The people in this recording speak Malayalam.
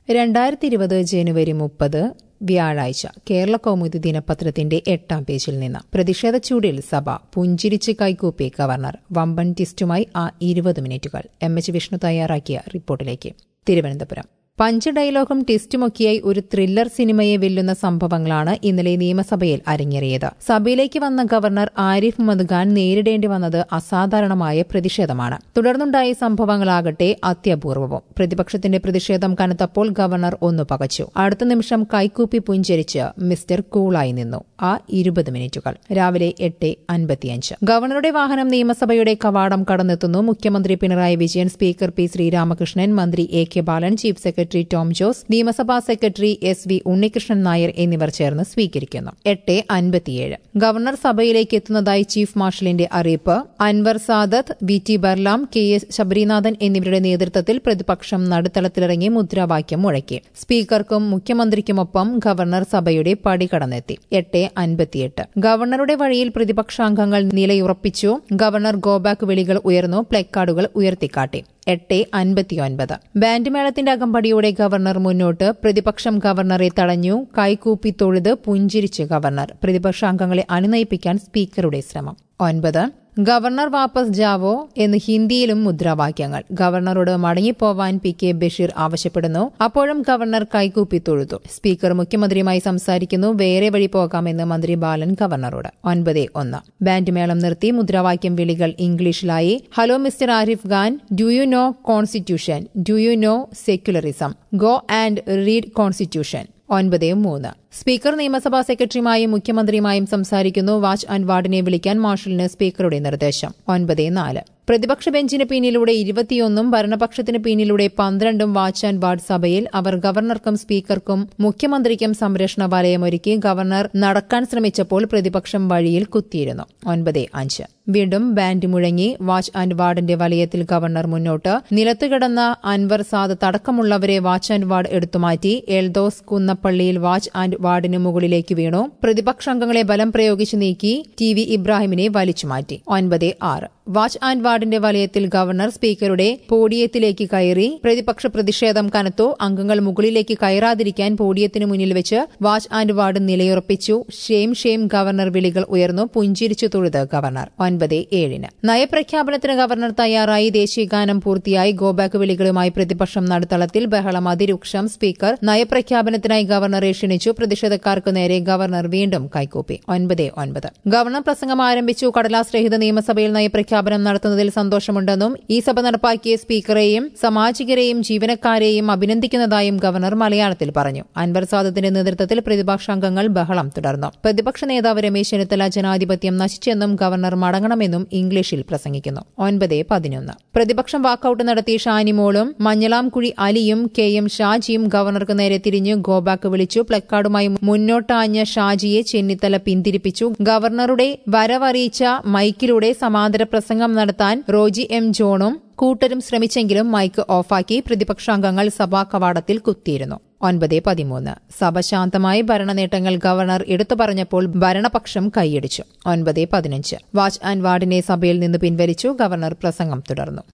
രണ്ടായിരത്തി ഇരുപത് ജനുവരി മുപ്പത് വ്യാഴാഴ്ച കേരള കൗമുദി ദിനപത്രത്തിന്റെ എട്ടാം പേജിൽ നിന്ന് പ്രതിഷേധ ചൂടിൽ സഭ പുഞ്ചിരിച്ച് കൈകൂപ്പി ഗവർണർ വമ്പൻ ടിസ്റ്റുമായി ആ ഇരുപത് മിനിറ്റുകൾ എം എച്ച് വിഷ്ണു തയ്യാറാക്കിയ റിപ്പോർട്ടിലേക്ക് തിരുവനന്തപുരം പഞ്ച് ഡയലോഗും ടെസ്റ്റുമൊക്കെയായി ഒരു ത്രില്ലർ സിനിമയെ വെല്ലുന്ന സംഭവങ്ങളാണ് ഇന്നലെ നിയമസഭയിൽ അരങ്ങേറിയത് സഭയിലേക്ക് വന്ന ഗവർണർ ആരിഫ് മുഹമ്മദ് ഖാൻ നേരിടേണ്ടി വന്നത് അസാധാരണമായ പ്രതിഷേധമാണ് തുടർന്നുണ്ടായ സംഭവങ്ങളാകട്ടെ അത്യപൂർവവും പ്രതിപക്ഷത്തിന്റെ പ്രതിഷേധം കനത്തപ്പോൾ ഗവർണർ ഒന്നു പകച്ചു അടുത്ത നിമിഷം കൈക്കൂപ്പി പുഞ്ചരിച്ച് മിസ്റ്റർ കൂളായി നിന്നു ആ ഇരുപത് മിനിറ്റുകൾ രാവിലെ എട്ട് അൻപത്തിയഞ്ച് ഗവർണറുടെ വാഹനം നിയമസഭയുടെ കവാടം കടന്നെത്തുന്നു മുഖ്യമന്ത്രി പിണറായി വിജയൻ സ്പീക്കർ പി ശ്രീരാമകൃഷ്ണൻ മന്ത്രി A K Balan chief secretary Tom Jose നിയമസഭാ secretary S V Unnikrishnan Nair എന്നിവർ ചേർന്ന് സ്വീകരിക്കുന്നു എട്ട് അൻപത്തിയേഴ് ഗവർണർ സഭയിലേക്ക് എത്തുന്നതായി ചീഫ് മാർഷലിന്റെ അറിയിപ്പ് Anwar Sadath V T Balram K S Sabarinathan എന്നിവരുടെ നേതൃത്വത്തിൽ പ്രതിപക്ഷം നടുത്തളത്തിലിറങ്ങി മുദ്രാവാക്യം മുഴക്കി സ്പീക്കർക്കും മുഖ്യമന്ത്രിക്കുമൊപ്പം ഗവർണർ സഭയുടെ പടി കടന്നെത്തി എട്ട് അൻപത്തിയെട്ട് ഗവർണറുടെ വഴിയിൽ പ്രതിപക്ഷാംഗങ്ങൾ നിലയുറപ്പിച്ചു ഗവർണർ ഗോബാക്ക് വിളികൾ ഉയർന്നു പ്ലക്കാർഡുകൾ ഉയർത്തിക്കാട്ടി എട്ട് അൻപത്തിയൊൻപത് ബാൻഡ് മേളത്തിന്റെ അകമ്പടിയോടെ ഗവർണർ മുന്നോട്ട് പ്രതിപക്ഷം ഗവർണറെ തടഞ്ഞു കൈകൂപ്പി തൊഴുത് പുഞ്ചിരിച്ച് ഗവർണർ പ്രതിപക്ഷാംഗങ്ങളെ അനുനയിപ്പിക്കാൻ സ്പീക്കറുടെ ശ്രമം ഒൻപത് ഗവർണർ വാപ്പസ് ജാവോ എന്ന് ഹിന്ദിയിലും മുദ്രാവാക്യങ്ങൾ ഗവർണറോട് മടങ്ങിപ്പോവാൻ പി കെ ബഷീർ ആവശ്യപ്പെടുന്നു അപ്പോഴും ഗവർണർ കൈകൂപ്പി തൊഴുതു സ്പീക്കർ മുഖ്യമന്ത്രിയുമായി സംസാരിക്കുന്നു വേറെ വഴി പോകാമെന്ന് മന്ത്രി ബാലൻ ഗവർണറോട് ഒൻപത് ഒന്ന് ബാൻഡ് മേളം നിർത്തി മുദ്രാവാക്യം വിളികൾ ഇംഗ്ലീഷിലായി hello mister Arif Khan do you know constitution do you know secularism go and read constitution ഒൻപത് മൂന്ന് സ്പീക്കർ നിയമസഭാ സെക്രട്ടറിയുമായും മുഖ്യമന്ത്രിയുമായും സംസാരിക്കുന്നു വാച്ച് ആൻഡ് വാർഡിനെ വിളിക്കാൻ മാർഷലിന് സ്പീക്കറുടെ നിർദ്ദേശം ഒൻപത് നാല് പ്രതിപക്ഷ ബെഞ്ചിന് പിന്നിലൂടെ ഇരുപത്തിയൊന്നും ഭരണപക്ഷത്തിന് പിന്നിലൂടെ പന്ത്രണ്ടും വാച്ച് ആൻഡ് വാർഡ് സഭയിൽ അവർ ഗവർണർക്കും സ്പീക്കർക്കും മുഖ്യമന്ത്രിക്കും സംരക്ഷണ വലയമൊരുക്കി ഗവർണർ നടക്കാൻ ശ്രമിച്ചപ്പോൾ പ്രതിപക്ഷം വഴിയിൽ കുത്തിയിരുന്നു ഒൻപത് അഞ്ച് വീണ്ടും ബാൻഡ് മുഴങ്ങി വാച്ച് ആൻഡ് വാർഡിന്റെ വലയത്തിൽ ഗവർണർ മുന്നോട്ട് നിലത്തുകിടന്ന അൻവർ സാദത്ത് അടക്കമുള്ളവരെ വാച്ച് ആൻഡ് വാർഡ് എടുത്തുമാറ്റി എൽദോസ് കുന്നപ്പള്ളിയിൽ വാച്ച് ആൻഡ് വാർഡിന് മുകളിലേക്ക് വീണു പ്രതിപക്ഷാംഗങ്ങളെ ബലം പ്രയോഗിച്ച് നീക്കി ടി വി ഇബ്രാഹിമിനെ വലിച്ചുമാറ്റി ഒൻപത് ആറ് വാച്ച് ആൻഡ് വാർഡിന്റെ വലയത്തിൽ ഗവർണർ സ്പീക്കറുടെ പോഡിയത്തിലേക്ക് കയറി പ്രതിപക്ഷ പ്രതിഷേധം കനത്തു അംഗങ്ങൾ മുകളിലേക്ക് കയറാതിരിക്കാൻ പോഡിയത്തിന് മുന്നിൽ വെച്ച് വാച്ച് ആൻഡ് വാർഡ് നിലയുറപ്പിച്ചു ഷെയിം ഷെയിം ഗവർണർ വിളികൾ ഉയർന്നു പുഞ്ചിരിച്ചു തൊഴുത് ഗവർണർ ഒൻപത് ഏഴിന് നയപ്രഖ്യാപനത്തിന് ഗവർണർ തയ്യാറായി ദേശീയഗാനം പൂർത്തിയായി ഗോബാക്ക് വിളികളുമായി പ്രതിപക്ഷം നടുത്തളത്തിൽ ബഹളം അതിരൂക്ഷം സ്പീക്കർ നയപ്രഖ്യാപനത്തിനായി ഗവർണറെ ക്ഷണിച്ചു പ്രതിഷേധക്കാർക്ക് നേരെ ഗവർണർ വീണ്ടും കൈകൂപ്പി ഒൻപത് ഒൻപത് ഗവർണർ പ്രസംഗം ആരംഭിച്ചു കടലാസ് രഹിത നിയമസഭയിൽ നയപ്രഖ്യാപനം നടത്തുന്നതിൽ സന്തോഷമുണ്ടെന്നും ഈ സഭ നടപ്പാക്കിയ സ്പീക്കറെയും സാമാജികരെയും ജീവനക്കാരെയും അഭിനന്ദിക്കുന്നതായും ഗവർണർ മലയാളത്തിൽ പറഞ്ഞു അൻവർ സാദത്തിന്റെ നേതൃത്വത്തിൽ പ്രതിപക്ഷാംഗങ്ങൾ ബഹളം തുടർന്നു പ്രതിപക്ഷ നേതാവ് രമേശ് ചെന്നിത്തല ജനാധിപത്യം നശിച്ചെന്നും ഗവർണർ മടങ്ങണമെന്നും ഇംഗ്ലീഷിൽ പ്രസംഗിക്കുന്നു ഒൻപത് പതിനൊന്ന് പ്രതിപക്ഷം വാക്കൌട്ട് നടത്തി ഷാനിമോളും മഞ്ഞളാംകുഴി അലിയും കെ എം ഷാജിയും ഗവർണർക്ക് നേരെ തിരിഞ്ഞ് ഗോബാക്ക് വിളിച്ചു പ്ലക്കാർഡുമായി മുന്നോട്ടാഞ്ഞ ഷാജിയെ ചെന്നിത്തല പിന്തിരിപ്പിച്ചു ഗവർണറുടെ വരവറിയിച്ച മൈക്കിലൂടെ സമാന്തര പ്രസംഗം നടത്താൻ റോജി എം ജോണും കൂട്ടരും ശ്രമിച്ചെങ്കിലും മൈക്ക് ഓഫാക്കി പ്രതിപക്ഷാംഗങ്ങൾ സഭാ കവാടത്തിൽ കുത്തിയിരുന്നു ഒൻപത് പതിമൂന്ന് സഭ ശാന്തമായി ഭരണനേട്ടങ്ങൾ ഗവർണർ എടുത്തു പറഞ്ഞപ്പോൾ ഭരണപക്ഷം കൈയടിച്ചു ഒൻപത് പതിനഞ്ച് വാച്ച് ആൻഡ് വാർഡിനെ സഭയിൽ നിന്ന് പിൻവലിച്ചു ഗവർണർ പ്രസംഗം തുടർന്നു